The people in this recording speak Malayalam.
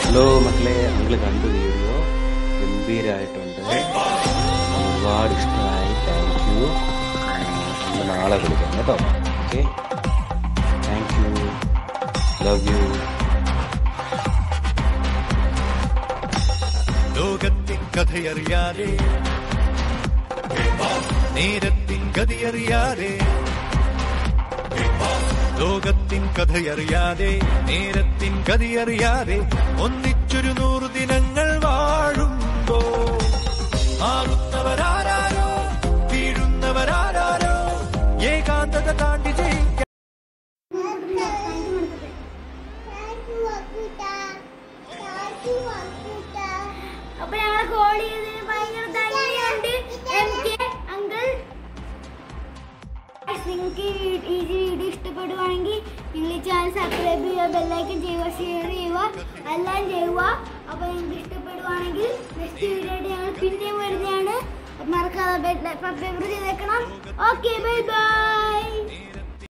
ഹലോ മക്കളെ അങ്കിൾ കണ്ടു വീഡിയോ ഗംഭീരമായിട്ടുണ്ട് ഒരുപാട് ഇഷ്ടമായി താങ്ക് യു നമ്മൾ നാളെ വിളിക്കാം കേട്ടോ okay thank you love you ലോകത്തിൻ കഥയറിയാതെ നേരത്തിൻ ഗതിയറിയാതെ ലോകത്തിൻ കഥയറിയാതെ നേരത്തിൻ ഗതിയറിയാതെ ഒന്നിച്ചൊരു നൂറു ദിനങ്ങൾ വാഴുമ്പോ മാറുന്നവരാരോ വീഴുന്നവരാരോ ഏകാന്തത താണ്ടി ജയിക്കാൻ അപ്പൊ ഞങ്ങളെ കോൾ ചെയ്തതിന് ഭയങ്കര ധന്യമുണ്ട് എനിക്ക് അങ്കിൾ നിങ്ങൾക്ക് ഈ വീഡിയോ ഇഷ്ടപ്പെടുവാണെങ്കിൽ നിങ്ങൾ ഈ ചാനൽ സബ്സ്ക്രൈബ് ചെയ്യുക ബെല്ലൈക്കൻ ചെയ്യുക ഷെയർ ചെയ്യുക എല്ലാം ചെയ്യുക അപ്പോൾ നിങ്ങൾക്ക് ഇഷ്ടപ്പെടുവാണെങ്കിൽ നെക്സ്റ്റ് വീഡിയോ ആയിട്ട് ഞങ്ങൾ പിന്നെയും വരുന്നതാണ് അപ്പൊ മറക്കാതെ ബെൽ പേപ്പർ ചെയ്തേക്കണം ഓക്കെ ബൈ ബൈ